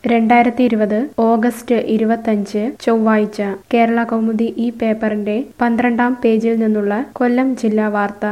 രണ്ടായിരത്തി ഇരുപത് ഓഗസ്റ്റ് ഇരുപത്തഞ്ച് ചൊവ്വാഴ്ച കേരള കൗമുദി ഈ പേപ്പറിന്റെ പന്ത്രണ്ടാം പേജിൽ നിന്നുള്ള കൊല്ലം ജില്ലാ വാർത്ത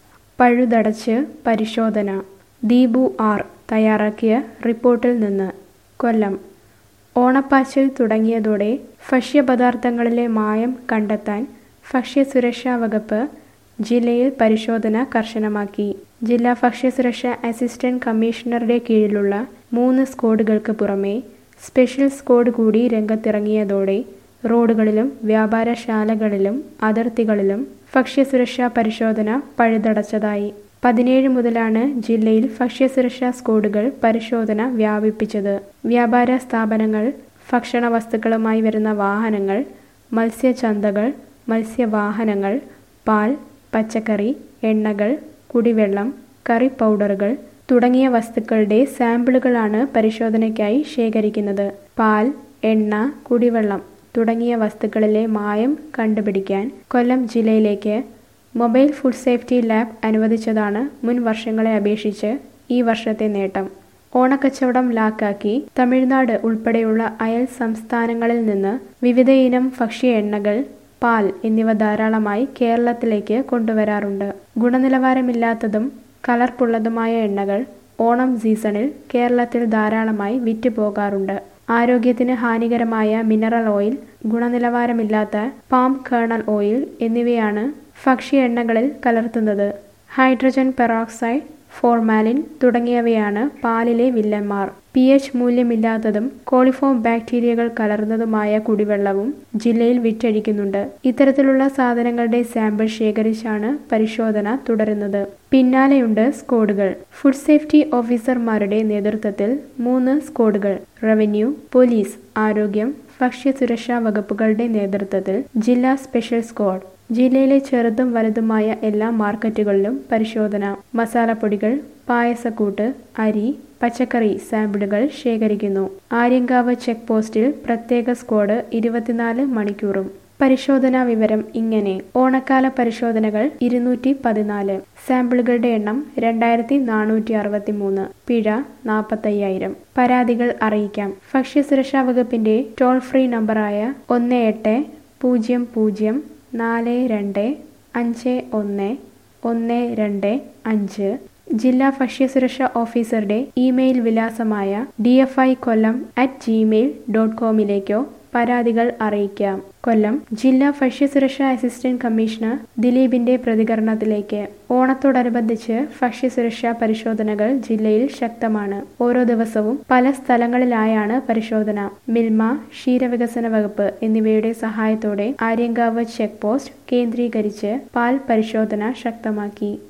പഴുതടച്ച് പരിശോധന ദീപു ആർ തയ്യാറാക്കിയ റിപ്പോർട്ടിൽ നിന്ന് കൊല്ലം ഓണപ്പാച്ചിൽ തുടങ്ങിയതോടെ ഭക്ഷ്യപദാർത്ഥങ്ങളിലെ മായം കണ്ടെത്താൻ ഭക്ഷ്യസുരക്ഷാ വകുപ്പ് ജില്ലയിൽ പരിശോധന കർശനമാക്കി ജില്ലാ ഭക്ഷ്യസുരക്ഷാ അസിസ്റ്റന്റ് കമ്മീഷണറുടെ കീഴിലുള്ള മൂന്ന് സ്ക്വാഡുകൾക്ക് പുറമെ സ്പെഷ്യൽ സ്ക്വാഡ് കൂടി രംഗത്തിറങ്ങിയതോടെ റോഡുകളിലും വ്യാപാരശാലകളിലും അതിർത്തികളിലും ഭക്ഷ്യസുരക്ഷാ പരിശോധന പഴുതടച്ചതായി പതിനേഴ് മുതലാണ് ജില്ലയിൽ ഭക്ഷ്യസുരക്ഷാ സ്ക്വാഡുകൾ പരിശോധന വ്യാപിപ്പിച്ചത് വ്യാപാര സ്ഥാപനങ്ങൾ ഭക്ഷണ വസ്തുക്കളുമായി വരുന്ന വാഹനങ്ങൾ മത്സ്യചന്തകൾ മത്സ്യവാഹനങ്ങൾ പാൽ പച്ചക്കറി എണ്ണകൾ കുടിവെള്ളം കറി പൗഡറുകൾ തുടങ്ങിയ വസ്തുക്കളുടെ സാമ്പിളുകളാണ് പരിശോധനയ്ക്കായി ശേഖരിക്കുന്നത് പാൽ എണ്ണ കുടിവെള്ളം തുടങ്ങിയ വസ്തുക്കളിലെ മായം കണ്ടുപിടിക്കാൻ കൊല്ലം ജില്ലയിലേക്ക് മൊബൈൽ ഫുഡ് സേഫ്റ്റി ലാബ് അനുവദിച്ചതാണ് മുൻ വർഷങ്ങളെ അപേക്ഷിച്ച് ഈ വർഷത്തെ നേട്ടം ഓണക്കച്ചവടം ലാക്കാക്കി തമിഴ്നാട് ഉൾപ്പെടെയുള്ള അയൽ സംസ്ഥാനങ്ങളിൽ നിന്ന് വിവിധയിനം ഭക്ഷ്യ എണ്ണകൾ പാൽ എന്നിവ ധാരാളമായി കേരളത്തിലേക്ക് കൊണ്ടുവരാറുണ്ട് ഗുണനിലവാരമില്ലാത്തതും കലർപ്പുള്ളതുമായ എണ്ണകൾ ഓണം സീസണിൽ കേരളത്തിൽ ധാരാളമായി വിറ്റുപോകാറുണ്ട് ആരോഗ്യത്തിന് ഹാനികരമായ മിനറൽ ഓയിൽ ഗുണനിലവാരമില്ലാത്ത പാം കേണൽ ഓയിൽ എന്നിവയാണ് ഭക്ഷ്യ എണ്ണകളിൽ കലർത്തുന്നത് ഹൈഡ്രജൻ പെറോക്സൈഡ് ഫോർമാലിൻ തുടങ്ങിയവയാണ് പാലിലെ വില്ലന്മാർ പി എച്ച് മൂല്യമില്ലാത്തതും കോളിഫോം ബാക്ടീരിയകൾ കലർന്നതുമായ കുടിവെള്ളവും ജില്ലയിൽ വിറ്റഴിക്കുന്നുണ്ട് ഇത്തരത്തിലുള്ള സാധനങ്ങളുടെ സാമ്പിൾ ശേഖരിച്ചാണ് പരിശോധന തുടരുന്നത് പിന്നാലെയുണ്ട് സ്ക്വാഡുകൾ ഫുഡ് സേഫ്റ്റി ഓഫീസർമാരുടെ നേതൃത്വത്തിൽ മൂന്ന് സ്ക്വാഡുകൾ റവന്യൂ പോലീസ് ആരോഗ്യം ഭക്ഷ്യസുരക്ഷാ വകുപ്പുകളുടെ നേതൃത്വത്തിൽ ജില്ലാ സ്പെഷ്യൽ സ്ക്വാഡ് ജില്ലയിലെ ചെറുതും വലുതുമായ എല്ലാ മാർക്കറ്റുകളിലും പരിശോധന മസാലപ്പൊടികൾ പായസക്കൂട്ട് അരി പച്ചക്കറി സാമ്പിളുകൾ ശേഖരിക്കുന്നു ആര്യങ്കാവ് ചെക്ക് പോസ്റ്റിൽ പ്രത്യേക സ്ക്വാഡ് ഇരുപത്തിനാല് മണിക്കൂറും പരിശോധനാ വിവരം ഇങ്ങനെ ഓണക്കാല പരിശോധനകൾ ഇരുന്നൂറ്റി പതിനാല് സാമ്പിളുകളുടെ എണ്ണം രണ്ടായിരത്തി നാനൂറ്റി അറുപത്തി മൂന്ന് പിഴ നാൽപ്പത്തയ്യായിരം പരാതികൾ അറിയിക്കാം ഭക്ഷ്യസുരക്ഷാ വകുപ്പിന്റെ ടോൾ ഫ്രീ നമ്പറായ ഒന്ന് എട്ട് പൂജ്യം പൂജ്യം നാല് രണ്ട് അഞ്ച് ഒന്ന് ഒന്ന് രണ്ട് അഞ്ച് ജില്ലാ ഭക്ഷ്യസുരക്ഷാ ഓഫീസറുടെ ഇമെയിൽ വിലാസമായ D F I Kollam at Gmail dot കോമിലേക്കോ പരാതികൾ അറിയിക്കാം കൊല്ലം ജില്ലാ ഭക്ഷ്യസുരക്ഷാ അസിസ്റ്റന്റ് കമ്മീഷണർ ദിലീപിന്റെ പ്രതികരണത്തിലേക്ക് ഓണത്തോടനുബന്ധിച്ച് ഭക്ഷ്യസുരക്ഷാ പരിശോധനകൾ ജില്ലയിൽ ശക്തമാണ് ഓരോ ദിവസവും പല സ്ഥലങ്ങളിലായാണ് പരിശോധന മിൽമ ക്ഷീരവികസന വകുപ്പ് എന്നിവയുടെ സഹായത്തോടെ ആര്യങ്കാവ് ചെക്ക് പോസ്റ്റ് കേന്ദ്രീകരിച്ച് പാൽ പരിശോധന ശക്തമാക്കി